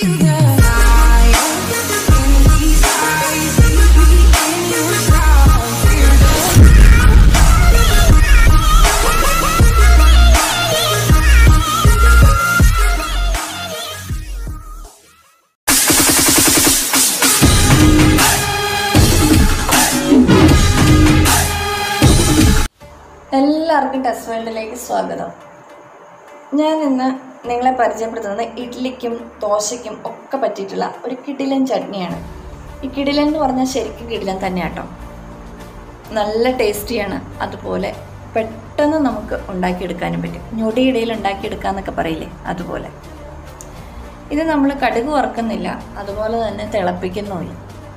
എല്ലാവർക്കും ടെസ്റ്റ് വേൾഡിലേക്ക് സ്വാഗതം ഞാൻ ഇന്ന് നിങ്ങളെ പരിചയപ്പെടുത്തുന്നത് ഇഡ്ഡലിക്കും ദോശയ്ക്കും ഒക്കെ പറ്റിയിട്ടുള്ള ഒരു കിടിലൻ ചട്നിയാണ് ഈ കിടിലൻ എന്ന് പറഞ്ഞാൽ ശരിക്കും കിടിലൻ തന്നെയാട്ടോ നല്ല ടേസ്റ്റിയാണ് അതുപോലെ പെട്ടെന്ന് നമുക്ക് ഉണ്ടാക്കിയെടുക്കാനും പറ്റും ഞൊടിയിടയിൽ ഉണ്ടാക്കിയെടുക്കാന്നൊക്കെ പറയില്ലേ അതുപോലെ ഇത് നമ്മൾ കടുക് വറക്കുന്നില്ല അതുപോലെ തന്നെ തിളപ്പിക്കുന്നുമില്ല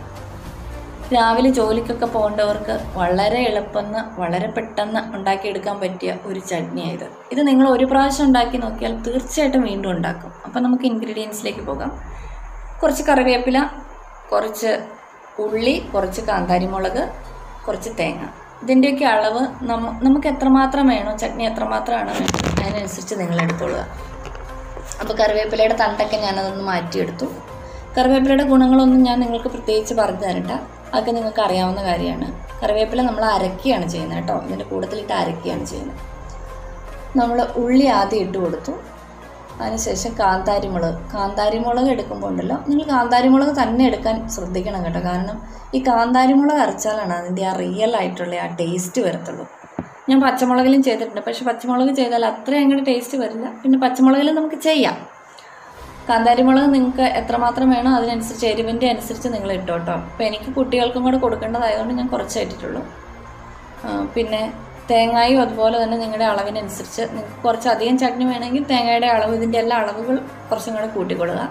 രാവിലെ ജോലിക്കൊക്കെ പോകേണ്ടവർക്ക് വളരെ എളുപ്പമെന്ന് വളരെ പെട്ടെന്ന് ഉണ്ടാക്കിയെടുക്കാൻ പറ്റിയ ഒരു ചട്നിയായത് ഇത് നിങ്ങൾ ഒരു പ്രാവശ്യം ഉണ്ടാക്കി നോക്കിയാൽ തീർച്ചയായിട്ടും വീണ്ടും ഉണ്ടാക്കും അപ്പോൾ നമുക്ക് ഇൻഗ്രീഡിയൻസിലേക്ക് പോകാം കുറച്ച് കറിവേപ്പില കുറച്ച് ഉള്ളി കുറച്ച് കാന്താരിമുളക് കുറച്ച് തേങ്ങ ഇതിൻ്റെയൊക്കെ അളവ് നമ്മ നമുക്ക് എത്രമാത്രം വേണോ ചട്നി എത്രമാത്രമാണ് വേണ്ടത് അതിനനുസരിച്ച് നിങ്ങൾ എടുത്തോളുക അപ്പോൾ കറിവേപ്പിലയുടെ തണ്ടൊക്കെ ഞാനതൊന്ന് മാറ്റിയെടുത്തു കറിവേപ്പിലയുടെ ഗുണങ്ങളൊന്നും ഞാൻ നിങ്ങൾക്ക് പ്രത്യേകിച്ച് പറഞ്ഞു തരണ്ട അതൊക്കെ നിങ്ങൾക്ക് അറിയാവുന്ന കാര്യമാണ് കറിവേപ്പില നമ്മൾ അരക്കുകയാണ് ചെയ്യുന്നത് കേട്ടോ ഇതിൻ്റെ കൂട്ടത്തിലിട്ട് അരക്കുകയാണ് ചെയ്യുന്നത് നമ്മൾ ഉള്ളി ആദ്യം ഇട്ട് കൊടുത്തു അതിനുശേഷം കാന്താരിമുളക് കാന്താരിമുളക് എടുക്കുമ്പോൾ ഉണ്ടല്ലോ നിങ്ങൾ കാന്താരിമുളക് തന്നെ എടുക്കാൻ ശ്രദ്ധിക്കണം കേട്ടോ കാരണം ഈ കാന്താരിമുളക് അരച്ചാലാണ് അതിൻ്റെ ആ റിയൽ ആയിട്ടുള്ള ആ ടേസ്റ്റ് വരത്തുള്ളൂ ഞാൻ പച്ചമുളകിലും ചെയ്തിട്ടുണ്ട് പക്ഷെ പച്ചമുളക് ചെയ്താൽ അത്രയും അങ്ങോട്ട് ടേസ്റ്റ് വരില്ല പിന്നെ പച്ചമുളകിലും നമുക്ക് ചെയ്യാം കാന്താരിമുളക് നിങ്ങൾക്ക് എത്രമാത്രം വേണോ അതിനനുസരിച്ച് എരിവിൻ്റെ അനുസരിച്ച് നിങ്ങൾ ഇട്ടോ കേട്ടോ അപ്പോൾ എനിക്ക് കുട്ടികൾക്കും കൂടെ കൊടുക്കേണ്ടതായതുകൊണ്ട് ഞാൻ കുറച്ചേ ഇട്ടിട്ടുള്ളൂ ആ, പിന്നെ തേങ്ങായും അതുപോലെ തന്നെ നിങ്ങളുടെ അളവിനനുസരിച്ച് നിങ്ങൾക്ക് കുറച്ച് അധികം ചട്നി വേണമെങ്കിൽ തേങ്ങയുടെ അളവ് ഇതിൻ്റെ എല്ലാ അളവുകൾ കുറച്ചും കൂടെ കൂട്ടിക്കൊള്ളുക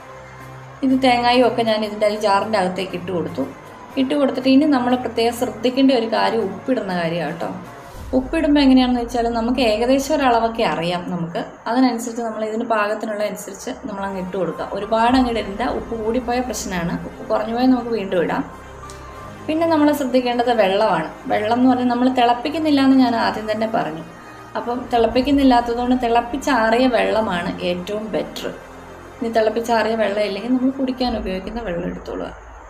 ഇത് തേങ്ങായും ഒക്കെ ഞാൻ ഇതിൻ്റെ ഈ ജാറിൻ്റെ അകത്തേക്ക് ഇട്ട് കൊടുത്തു ഇട്ട് കൊടുത്തിട്ട് ഇനി നമ്മൾ പ്രത്യേകം ശ്രദ്ധിക്കേണ്ട ഒരു കാര്യം ഉപ്പിടുന്ന കാര്യമാണ് കേട്ടോ ഉപ്പിടുമ്പോൾ എങ്ങനെയാണെന്ന് വെച്ചാൽ നമുക്ക് ഏകദേശം ഒരു അളവൊക്കെ അറിയാം നമുക്ക് അതിനനുസരിച്ച് നമ്മൾ ഇതിന് പാകത്തിനുള്ള അനുസരിച്ച് നമ്മൾ അങ്ങ് ഇട്ട് കൊടുക്കുക ഒരുപാട് അങ്ങ് ഇടരുത് ഉപ്പ് കൂടിപ്പോയ പ്രശ്നമാണ് ഉപ്പ് കുറഞ്ഞു പോയാൽ നമുക്ക് വീണ്ടും ഇടാം പിന്നെ നമ്മൾ ശ്രദ്ധിക്കേണ്ടത് വെള്ളമാണ് വെള്ളം എന്ന് പറഞ്ഞാൽ നമ്മൾ തിളപ്പിക്കുന്നില്ല എന്ന് ഞാൻ ആദ്യം തന്നെ പറഞ്ഞു അപ്പം തിളപ്പിക്കുന്നില്ലാത്തതുകൊണ്ട് തിളപ്പിച്ചാറിയ വെള്ളമാണ് ഏറ്റവും ബെറ്റർ ഇനി തിളപ്പിച്ചാറിയ വെള്ളം ഇല്ലെങ്കിൽ നമ്മൾ കുടിക്കാൻ ഉപയോഗിക്കുന്ന വെള്ളം എടുത്തോളുക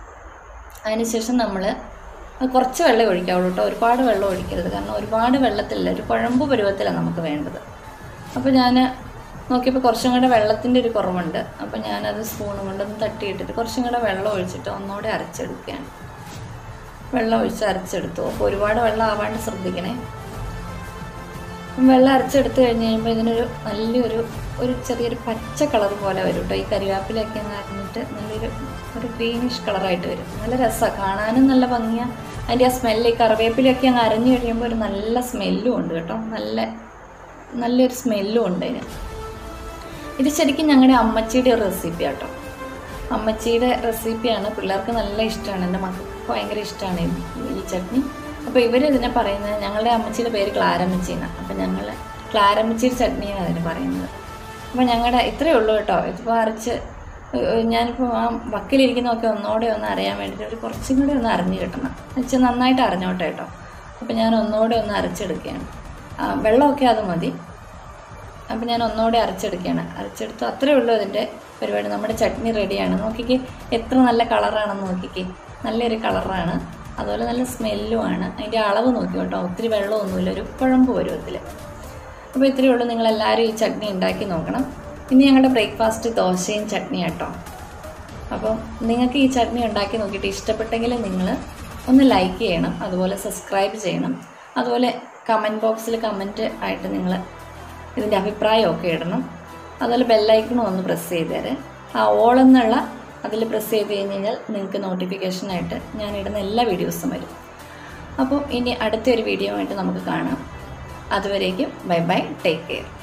അതിനുശേഷം നമ്മൾ കുറച്ച് വെള്ളം ഒഴിക്കാവുള്ളൂ കേട്ടോ ഒരുപാട് വെള്ളം ഒഴിക്കരുത് കാരണം ഒരുപാട് വെള്ളത്തിലല്ല ഒരു കുഴമ്പ് പരുവത്തിലാണ് നമുക്ക് വേണ്ടത് അപ്പോൾ ഞാൻ നോക്കിയപ്പോൾ കുറച്ചും കൂടെ വെള്ളത്തിൻ്റെ ഒരു കുറവുണ്ട് അപ്പോൾ ഞാനത് സ്പൂൺ കൊണ്ടൊന്ന് തട്ടിയിട്ടിട്ട് കുറച്ചും കൂടെ വെള്ളം ഒഴിച്ചിട്ട് ഒന്നുകൂടെ അരച്ചെടുക്കുകയാണ് വെള്ളം ഒഴിച്ച് അരച്ചെടുത്തു അപ്പോൾ ഒരുപാട് വെള്ളം ആവാണ്ട് ശ്രദ്ധിക്കണേ വെള്ളം അരച്ചെടുത്ത് കഴിഞ്ഞ് കഴിയുമ്പോൾ ഇതിനൊരു നല്ലൊരു ഒരു ചെറിയൊരു പച്ച കളർ പോലെ വരും കേട്ടോ ഈ കരിവേപ്പിലൊക്കെ അങ്ങ് അരിഞ്ഞിട്ട് നല്ലൊരു ഒരു ഗ്രീനിഷ് കളറായിട്ട് വരും നല്ല രസമാണ് കാണാനും നല്ല ഭംഗിയാണ് അതിൻ്റെ ആ സ്മെല്ല് ഈ കറിവേപ്പിലൊക്കെ അങ്ങ് അരഞ്ഞു കഴിയുമ്പോൾ ഒരു നല്ല സ്മെല്ലും ഉണ്ട് കേട്ടോ നല്ല നല്ലൊരു സ്മെല്ലും ഉണ്ട് അതിന് ഇത് ശരിക്കും ഞങ്ങളുടെ അമ്മച്ചിയുടെ ഒരു റെസിപ്പി കേട്ടോ അമ്മച്ചിയുടെ റെസിപ്പിയാണ് പിള്ളേർക്ക് നല്ല ഇഷ്ടമാണ് എൻ്റെ മക്കൾക്ക് ഭയങ്കര ഇഷ്ടമാണ് ഈ ചട്നി അപ്പോൾ ഇവർ ഇതിനെ പറയുന്നത് ഞങ്ങളുടെ അമ്മച്ചിയുടെ പേര് ക്ലാരമ്മച്ചി എന്നാണ് അപ്പോൾ ഞങ്ങൾ ക്ലാരമ്മച്ചിയുടെ ചട്നി എന്നാണ് അതിന് പറയുന്നത് അപ്പോൾ ഞങ്ങളുടെ ഇത്രയേ ഉള്ളൂ കേട്ടോ ഇതിപ്പോൾ അരച്ച് ഏഹ് ഞാനിപ്പോൾ ആ വക്കിലിരിക്കുന്നതൊക്കെ ഒന്നുകൂടെ ഒന്ന് അറിയാൻ വേണ്ടിയിട്ട് ഒരു കുറച്ചും കൂടി ഒന്ന് അറിഞ്ഞു കിട്ടണം വെച്ചാൽ നന്നായിട്ട് അറിഞ്ഞോട്ടെ കേട്ടോ അപ്പോൾ ഞാൻ ഒന്നുകൂടെ ഒന്ന് അരച്ചെടുക്കുകയാണ് ആ, വെള്ളമൊക്കെ അത് മതി അപ്പോൾ ഞാൻ ഒന്നുകൂടെ അരച്ചെടുക്കുകയാണ് അരച്ചെടുത്തു അത്രയേ ഉള്ളൂ അതിൻ്റെ പരിപാടി നമ്മുടെ ചട്നി റെഡിയാണ് നോക്കിക്കേ എത്ര നല്ല കളറാണെന്ന് നോക്കിക്കേ നല്ലൊരു കളറാണ് അതുപോലെ നല്ല സ്മെല്ലുമാണ് അതിൻ്റെ അളവ് നോക്കി കേട്ടോ ഒത്തിരി വെള്ളമൊന്നുമില്ല ഒരു കുഴമ്പ് പരുവത്തിൽ അപ്പോൾ ഇത്രയേ ഉള്ളൂ നിങ്ങളെല്ലാവരും ഈ ചട്നി ഉണ്ടാക്കി നോക്കണം ഇനി ഞങ്ങളുടെ ബ്രേക്ക്ഫാസ്റ്റ് ദോശയും ചട്നി കേട്ടോ അപ്പം നിങ്ങൾക്ക് ഈ ചട്നി ഉണ്ടാക്കി നോക്കിയിട്ട് ഇഷ്ടപ്പെട്ടെങ്കിൽ നിങ്ങൾ ഒന്ന് ലൈക്ക് ചെയ്യണം അതുപോലെ സബ്സ്ക്രൈബ് ചെയ്യണം അതുപോലെ കമൻറ്റ് ബോക്സിൽ കമൻറ്റ് ആയിട്ട് നിങ്ങൾ ഇതിൻ്റെ അഭിപ്രായമൊക്കെ ഇടണം അതുപോലെ ബെല്ലൈക്കണും ഒന്ന് പ്രസ് ചെയ്ത് തരാം ആ ഓൾ എന്നുള്ള അതിൽ പ്രസ് ചെയ്ത് കഴിഞ്ഞ് കഴിഞ്ഞാൽ നിങ്ങൾക്ക് നോട്ടിഫിക്കേഷനായിട്ട് ഞാൻ ഇടുന്ന എല്ലാ വീഡിയോസും വരും അപ്പോൾ ഇനി അടുത്തൊരു വീഡിയോ ആയിട്ട് നമുക്ക് കാണാം അതുവരേക്കും ബൈ ബൈ ടേക്ക് കെയർ